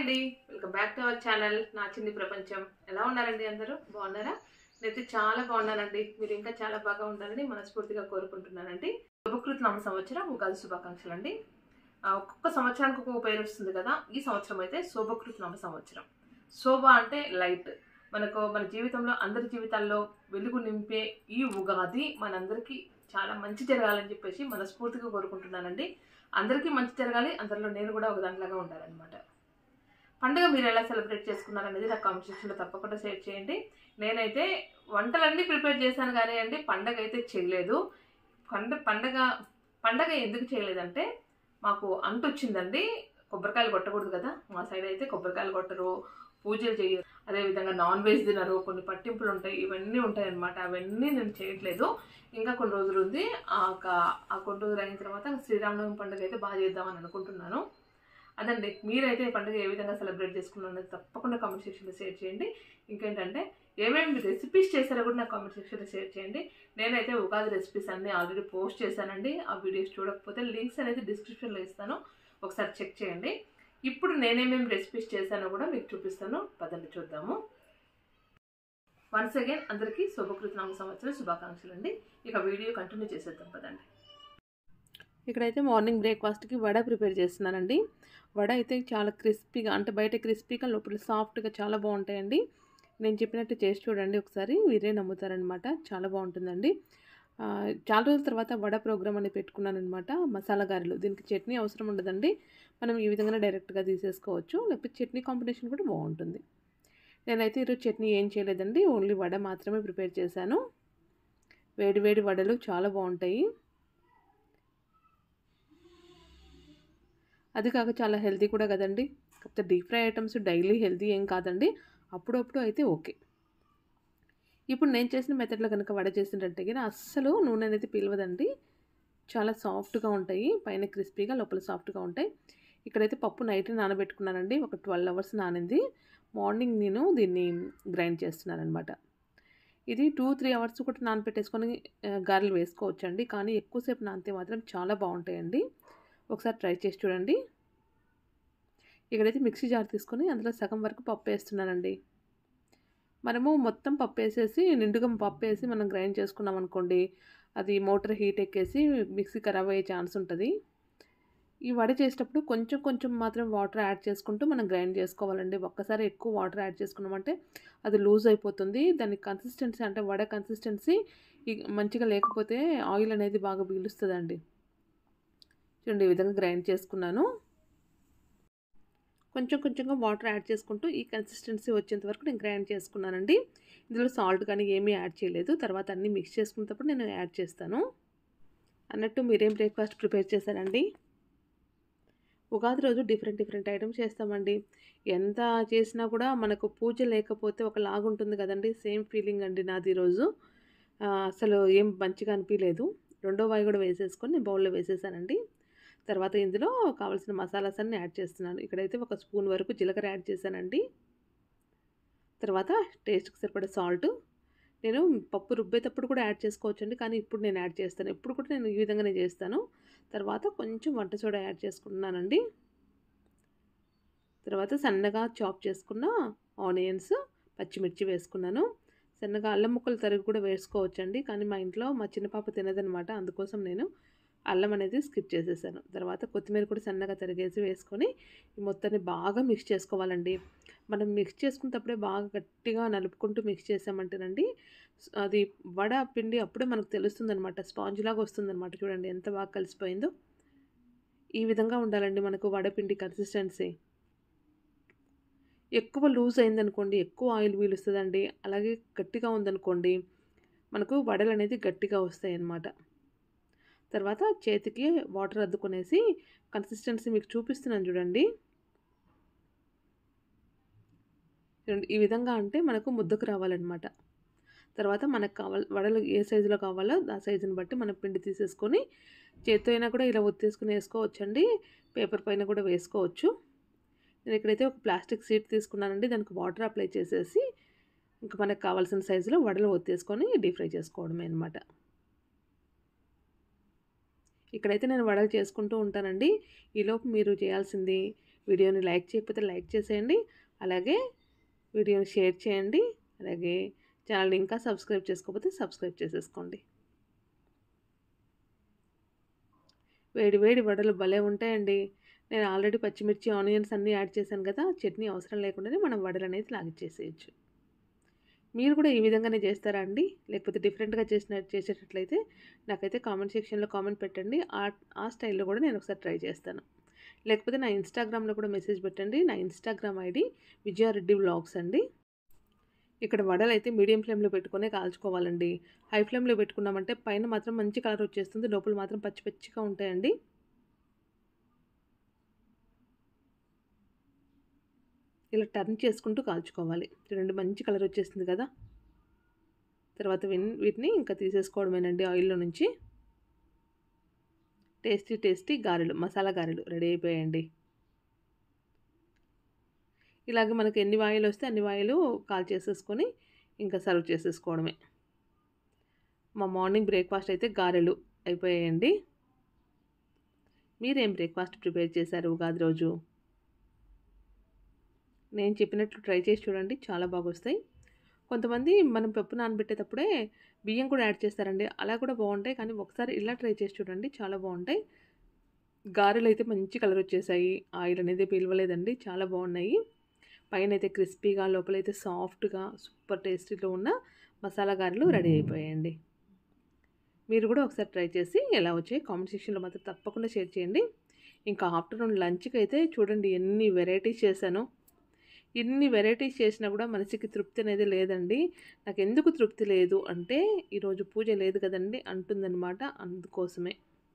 అండి welcome back to our channel నా చిన్ని ప్రపంచం ఎలా ఉన్నారండి అందరూ బాగున్నారా నేనైతే చాలా బాగున్నానండి మీరు ఇంకా చాలా బాగా ఉండాలని మనస్ఫూర్తిగా కోరుకుంటున్నానండి శుభకృత నామ సంవత్సరం ఉగాది శుభాకాంక్షలు అండి ఆ, ఒక్కొక్క సంవత్సరానికి ఒక్కొక్క పేరు వస్తుంది కదా ఈ సంవత్సరం అయితే శోభకృత నామ సంవత్సరం శోభ అంటే లైట్ మనకు మన జీవితంలో అందరి జీవితాల్లో వెలుగు నింపే ఈ ఉగాది మనందరికీ చాలా మంచి జరగాలని చెప్పేసి మనస్ఫూర్తిగా కోరుకుంటున్నానండి అందరికీ మంచి జరగాలి అందరిలో నేను కూడా ఒక దాంట్లాగా ఉండాలన్నమాట పండుగ మీరు ఎలా సెలబ్రేట్ చేసుకున్నారనేది నాకు కామెంట్ సెక్షన్లో తప్పకుండా షేర్ చేయండి నేనైతే వంటలన్నీ ప్రిపేర్ చేశాను కానీ అండి పండగ అయితే చేయలేదు పండ పండగ పండగ ఎందుకు చేయలేదంటే మాకు అంటు వచ్చిందండి కొబ్బరికాయలు కొట్టకూడదు కదా మా సైడ్ అయితే కొబ్బరికాయలు కొట్టరు పూజలు చేయరు అదేవిధంగా నాన్ వెజ్ తినరు కొన్ని పట్టింపులు ఉంటాయి ఇవన్నీ ఉంటాయి అన్నమాట అవన్నీ నేను చేయట్లేదు ఇంకా కొన్ని రోజులు ఉంది ఆ ఒక- ఆ కొన్ని రోజులు అయిన తర్వాత శ్రీరామనవమి పండుగ అయితే బాగా చేద్దామని అనుకుంటున్నాను అదండి మీరైతే ఈ పండుగ ఏ విధంగా సెలబ్రేట్ చేసుకున్నారో అనేది తప్పకుండా కామెంట్ సెక్షన్లో షేర్ చేయండి ఇంకేంటంటే ఏమేమి రెసిపీస్ చేశారో కూడా నాకు కామెంట్ సెక్షన్లో షేర్ చేయండి నేనైతే ఉగాది రెసిపీస్ అన్ని ఆల్రెడీ పోస్ట్ చేశానండి ఆ వీడియోస్ చూడకపోతే లింక్స్ అనేది డిస్క్రిప్షన్లో ఇస్తాను ఒకసారి చెక్ చేయండి ఇప్పుడు నేనేమేమి రెసిపీస్ చేశానో కూడా మీకు చూపిస్తాను పదండి చూద్దాము వన్స్ అగైన్ అందరికీ శుభకృత నామ సంవత్సరం శుభాకాంక్షలు అండి ఇక వీడియో కంటిన్యూ చేసేద్దాం పదండి ఇక్కడైతే మార్నింగ్ బ్రేక్ఫాస్ట్కి వడ ప్రిపేర్ చేస్తున్నానండి వడ అయితే చాలా క్రిస్పీగా అంటే బయట క్రిస్పీగా లోపల సాఫ్ట్గా చాలా బాగుంటాయండి నేను చెప్పినట్టు చేసి చూడండి ఒకసారి మీరే నమ్ముతారనమాట చాలా బాగుంటుందండి ఆ, చాలా రోజుల తర్వాత వడ ప్రోగ్రామ్ అని పెట్టుకున్నాను అనమాట మసాలా గారెలు దీనికి చట్నీ అవసరం ఉండదండి మనం ఈ విధంగా డైరెక్ట్గా తీసేసుకోవచ్చు లేకపోతే చట్నీ కాంబినేషన్ కూడా బాగుంటుంది నేనైతే ఈరోజు చట్నీ ఏం చేయలేదండి ఓన్లీ వడ మాత్రమే ప్రిపేర్ చేశాను వేడి వేడి వడలు చాలా బాగుంటాయి అది కాక చాలా హెల్తీ కూడా కదండి కాకపోతే deep fry items daily healthy ఏం కాదండి అప్పుడప్పుడు అయితే ఓకే ఇప్పుడు నేను చేసిన మెథడ్లో కనుక వడ చేసినట్టే కానీ అస్సలు నూనె అనేది పిలవదండి చాలా సాఫ్ట్గా ఉంటాయి పైన క్రిస్పీగా లోపల సాఫ్ట్గా ఉంటాయి ఇక్కడైతే పప్పు నైట్ నానబెట్టుకున్నానండి ఒక ట్వెల్వ్ అవర్స్ నానింది మార్నింగ్ నేను దీన్ని గ్రైండ్ చేస్తున్నాను అనమాట ఇది టూ త్రీ అవర్స్ కూడా నానబెట్టేసుకొని ఆ, గారెలు వేసుకోవచ్చండి కానీ ఎక్కువసేపు నానితే మాత్రం చాలా బాగుంటాయండి ఒకసారి ట్రై చేసి చూడండి ఇక్కడైతే మిక్సీ జార్ తీసుకొని అందులో సగం వరకు పప్పు వేస్తున్నానండి మనము మొత్తం పప్పు వేసేసి నిండుగా పప్పు వేసి మనం గ్రైండ్ చేసుకున్నాం అనుకోండి అది మోటార్ హీట్ ఎక్కేసి మిక్సీ ఖరాబ్ అయ్యే ఛాన్స్ ఉంటుంది ఈ వడ చేసేటప్పుడు కొంచెం కొంచెం మాత్రం వాటర్ యాడ్ చేసుకుంటూ మనం గ్రైండ్ చేసుకోవాలండి ఒక్కసారి ఎక్కువ వాటర్ యాడ్ చేసుకున్నామంటే అది లూజ్ అయిపోతుంది దాని కన్సిస్టెన్సీ అంటే వడ కన్సిస్టెన్సీ మంచిగా లేకపోతే ఆయిల్ అనేది బాగా పీలుస్తుందండి చూడండి ఈ విధంగా గ్రైండ్ చేసుకున్నాను కొంచెం కొంచెంగా వాటర్ యాడ్ చేసుకుంటూ ఈ కన్సిస్టెన్సీ వచ్చేంత వరకు నేను గ్రైండ్ చేసుకున్నానండి ఇందులో సాల్ట్ కానీ ఏమీ యాడ్ చేయలేదు తర్వాత అన్నీ మిక్స్ చేసుకున్నప్పుడు నేను యాడ్ చేస్తాను అన్నట్టు మీరేం బ్రేక్ఫాస్ట్ ప్రిపేర్ చేశారండి ఉగాది రోజు డిఫరెంట్ డిఫరెంట్ ఐటమ్స్ చేస్తామండి ఎంత చేసినా కూడా మనకు పూజ లేకపోతే ఒక లాగా ఉంటుంది కదండి సేమ్ ఫీలింగ్ అండి నాది ఈరోజు ఆ, అసలు ఏం మంచిగా అనిపించలేదు రెండో వాయి కూడా వేసేసుకొని నేను బౌల్లో వేసేసానండి తర్వాత ఇందులో కావాల్సిన మసాలాస్ అన్ని యాడ్ చేస్తున్నాను ఇక్కడైతే ఒక స్పూన్ వరకు జీలకర్ర యాడ్ చేశానండి తర్వాత టేస్ట్కి సరిపడే సాల్ట్ నేను పప్పు రుబ్బేటప్పుడు కూడా యాడ్ చేసుకోవచ్చండి కానీ ఇప్పుడు నేను యాడ్ చేస్తాను ఎప్పుడు కూడా నేను ఈ విధంగానే చేస్తాను తర్వాత కొంచెం వంట సోడా యాడ్ చేసుకుంటున్నానండి తర్వాత సన్నగా చాప్ చేసుకున్న ఆనియన్స్ పచ్చిమిర్చి వేసుకున్నాను సన్నగా అల్లం ముక్కలు తరిగి కూడా వేసుకోవచ్చండి కానీ మా ఇంట్లో మా చిన్న పాప తినదనమాట అందుకోసం నేను అల్లం అనేది స్కిప్ చేసేసాను తర్వాత కొత్తిమీర కూడా సన్నగా తరిగేసి వేసుకొని ఈ మొత్తాన్ని బాగా మిక్స్ చేసుకోవాలండి మనం మిక్స్ చేసుకున్నప్పుడే బాగా గట్టిగా నలుపుకుంటూ మిక్స్ చేసామంటేనండి స్- అది వడ పిండి అప్పుడే మనకు తెలుస్తుంది అనమాట స్పాంజ్ లాగా వస్తుందన్నమాట చూడండి ఎంత బాగా కలిసిపోయిందో ఈ విధంగా ఉండాలండి మనకు వడపిండి కన్సిస్టెన్సీ ఎక్కువ లూజ్ అయిందనుకోండి ఎక్కువ ఆయిల్ పీలుస్తుందండి అలాగే గట్టిగా ఉందనుకోండి మనకు వడలు అనేది గట్టిగా వస్తాయి అన్నమాట తర్వాత చేతికి వాటర్ అద్దుకునేసి కన్సిస్టెన్సీ మీకు చూపిస్తున్నాను చూడండి చూడండి ఈ విధంగా అంటే మనకు ముద్దకు రావాలన్నమాట తర్వాత మనకు కావాలి వడలు ఏ సైజులో కావాలో ఆ సైజుని బట్టి మనం పిండి తీసేసుకొని చేత్తో అయినా కూడా ఇలా ఒత్తేసుకుని వేసుకోవచ్చండి పేపర్ పైన కూడా వేసుకోవచ్చు నేను ఇక్కడైతే ఒక ప్లాస్టిక్ సీట్ తీసుకున్నానండి దానికి వాటర్ అప్లై చేసేసి ఇంకా మనకు కావాల్సిన సైజులో వడలు ఒత్తేసుకొని డీప్ ఫ్రై చేసుకోవడమే అనమాట ఇక్కడైతే నేను వడలు చేసుకుంటూ ఉంటానండి ఈలోపు మీరు చేయాల్సింది వీడియోని లైక్ చేయకపోతే లైక్ చేసేయండి అలాగే వీడియోని షేర్ చేయండి అలాగే ఛానల్ని ఇంకా సబ్స్క్రైబ్ చేసుకోకపోతే సబ్స్క్రైబ్ చేసేసుకోండి వేడి వేడి వడలు భలే ఉంటాయండి నేను ఆల్రెడీ పచ్చిమిర్చి ఆనియన్స్ అన్నీ యాడ్ చేశాను కదా చట్నీ అవసరం లేకుండానే మనం వడలు అనేది లాగిచ్చేసేయచ్చు మీరు కూడా ఈ విధంగానే చేస్తారా అండి లేకపోతే డిఫరెంట్గా చేసిన చేసేటట్లయితే నాకైతే కామెంట్ సెక్షన్లో కామెంట్ పెట్టండి ఆ ఆ స్టైల్లో కూడా నేను ఒకసారి ట్రై చేస్తాను లేకపోతే నా ఇన్స్టాగ్రామ్లో కూడా మెసేజ్ పెట్టండి నా ఇన్స్టాగ్రామ్ ఐడి విజయారెడ్డి వ్లాగ్స్ అండి ఇక్కడ వడలు అయితే మీడియం ఫ్లేమ్లో పెట్టుకునే కాల్చుకోవాలండి హై ఫ్లేమ్లో పెట్టుకున్నామంటే పైన మాత్రం మంచి కలర్ వచ్చేస్తుంది లోపల మాత్రం పచ్చి పచ్చిగా ఉంటాయండి ఇలా టర్న్ చేసుకుంటూ కాల్చుకోవాలి చూడండి మంచి కలర్ వచ్చేస్తుంది కదా తర్వాత వీటిని ఇంకా తీసేసుకోవడమేనండి ఆయిల్లో నుంచి టేస్టీ టేస్టీ గారెలు మసాలా గారెలు రెడీ అయిపోయాయండి ఇలాగే మనకి ఎన్ని వాయిలు వస్తే అన్ని వాయిలు కాల్ చేసేసుకొని ఇంకా సర్వ్ చేసేసుకోవడమే మా మార్నింగ్ బ్రేక్ఫాస్ట్ అయితే గారెలు అయిపోయాయండి మీరేం బ్రేక్ఫాస్ట్ ప్రిపేర్ చేశారు ఉగాది రోజు నేను చెప్పినట్లు ట్రై చేసి చూడండి చాలా బాగా వస్తాయి కొంతమంది మనం పప్పు నానబెట్టేటప్పుడే బియ్యం కూడా యాడ్ చేస్తారండి అలా కూడా బాగుంటాయి కానీ ఒకసారి ఇలా ట్రై చేసి చూడండి చాలా బాగుంటాయి గారెలు అయితే మంచి కలర్ వచ్చేసాయి ఆయిల్ అనేది పిలవలేదండి చాలా బాగున్నాయి పైన అయితే క్రిస్పీగా లోపలైతే సాఫ్ట్గా సూపర్ టేస్టీలో ఉన్న మసాలా గారెలు రెడీ అయిపోయాయండి మీరు కూడా ఒకసారి ట్రై చేసి ఎలా వచ్చాయి కామెంట్ సెక్షన్లో మాత్రం తప్పకుండా షేర్ చేయండి ఇంకా ఆఫ్టర్నూన్ లంచ్కి అయితే చూడండి ఎన్ని వెరైటీస్ చేశాను ఇన్ని వెరైటీస్ చేసినా కూడా మనసుకి తృప్తి అనేది లేదండి నాకు ఎందుకు తృప్తి లేదు అంటే ఈరోజు పూజ లేదు కదండి అంటుందన్నమాట అందుకోసమే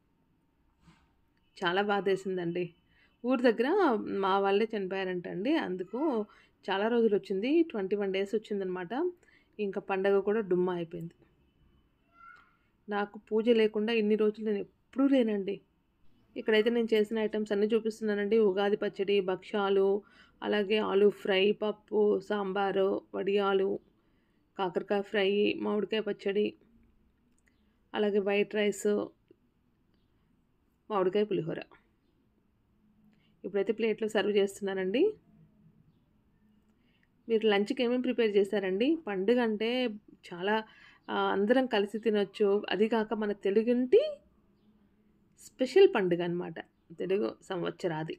చాలా బాధేసిందండి ఊరి దగ్గర మా వాళ్ళే చనిపోయారంటండి అందుకు చాలా రోజులు వచ్చింది ట్వంటీ వన్ డేస్ వచ్చిందనమాట ఇంకా పండగ కూడా డుమ్మా అయిపోయింది నాకు పూజ లేకుండా ఇన్ని రోజులు నేను ఎప్పుడూ లేనండి ఇక్కడైతే నేను చేసిన ఐటమ్స్ అన్నీ చూపిస్తున్నానండి ఉగాది పచ్చడి భక్ష్యాలు అలాగే ఆలు ఫ్రై పప్పు సాంబారు వడియాలు కాకరకాయ ఫ్రై మామిడికాయ పచ్చడి అలాగే వైట్ రైస్ మామిడికాయ పులిహోర ఇప్పుడైతే ప్లేట్లో సర్వ్ చేస్తున్నానండి మీరు లంచ్కి ఏమేమి ప్రిపేర్ చేశారండి పండుగ అంటే చాలా అందరం కలిసి తినొచ్చు అది కాక మన తెలుగింటి స్పెషల్ పండుగ అనమాట తెలుగు సంవత్సరాది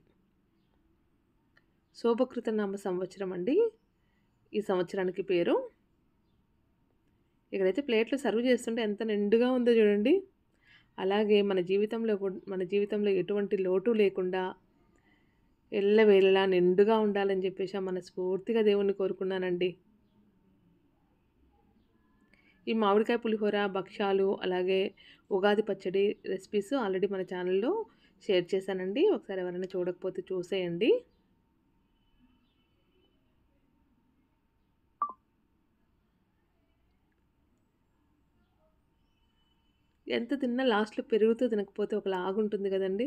శోభకృత నామ సంవత్సరం అండి ఈ సంవత్సరానికి పేరు ఇక్కడైతే ప్లేట్లు సర్వ్ చేస్తుంటే ఎంత నిండుగా ఉందో చూడండి అలాగే మన జీవితంలో మన జీవితంలో ఎటువంటి లోటు లేకుండా ఎల్లవేళలా నిండుగా ఉండాలని చెప్పేసి మనస్ఫూర్తిగా దేవుణ్ణి కోరుకున్నానండి ఈ మామిడికాయ పులిహోర భక్ష్యాలు అలాగే ఉగాది పచ్చడి రెసిపీస్ ఆల్రెడీ మన ఛానల్లో షేర్ చేశానండి ఒకసారి ఎవరైనా చూడకపోతే చూసేయండి ఎంత తిన్నా లాస్ట్లో పెరుగుతూ తినకపోతే ఒక లాగుంటుంది కదండి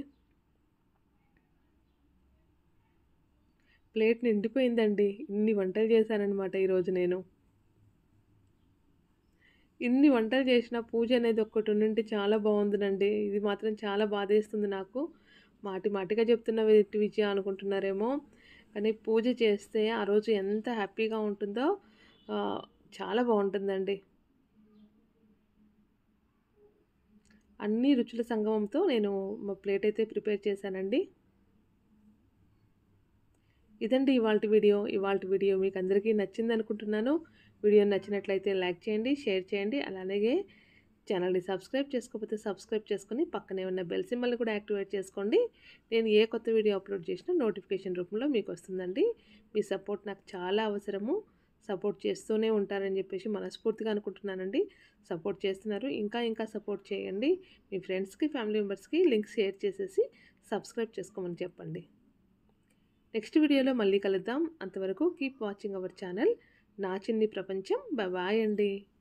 ప్లేట్ నిండిపోయిందండి ఇన్ని వంటలు చేశానన్నమాట ఈరోజు నేను ఇన్ని వంటలు చేసిన పూజ అనేది ఒక్కటి ఉండింటే చాలా బాగుందినండి ఇది మాత్రం చాలా బాధేస్తుంది నాకు మాటి మాటిగా చెప్తున్న విజయ అనుకుంటున్నారేమో కానీ పూజ చేస్తే ఆ రోజు ఎంత హ్యాపీగా ఉంటుందో చాలా బాగుంటుందండి అన్ని రుచుల సంగమంతో నేను మా ప్లేట్ అయితే ప్రిపేర్ చేశానండి ఇదండి ఇవాళ వీడియో ఇవాళ వీడియో మీకు అందరికీ నచ్చింది అనుకుంటున్నాను వీడియో నచ్చినట్లయితే లైక్ చేయండి షేర్ చేయండి అలాగే ఛానల్ని సబ్స్క్రైబ్ చేసుకోకపోతే సబ్స్క్రైబ్ చేసుకొని పక్కనే ఉన్న బెల్ సింబల్ని కూడా యాక్టివేట్ చేసుకోండి నేను ఏ కొత్త వీడియో అప్లోడ్ చేసినా నోటిఫికేషన్ రూపంలో మీకు వస్తుందండి మీ సపోర్ట్ నాకు చాలా అవసరము సపోర్ట్ చేస్తూనే ఉంటారని చెప్పేసి మనస్ఫూర్తిగా అనుకుంటున్నానండి సపోర్ట్ చేస్తున్నారు ఇంకా ఇంకా సపోర్ట్ చేయండి మీ ఫ్రెండ్స్కి ఫ్యామిలీ మెంబర్స్కి లింక్ షేర్ చేసేసి సబ్స్క్రైబ్ చేసుకోమని చెప్పండి నెక్స్ట్ వీడియోలో మళ్ళీ కలుద్దాం అంతవరకు కీప్ వాచింగ్ అవర్ ఛానల్ నా చిన్ని ప్రపంచం బాయ్ అండి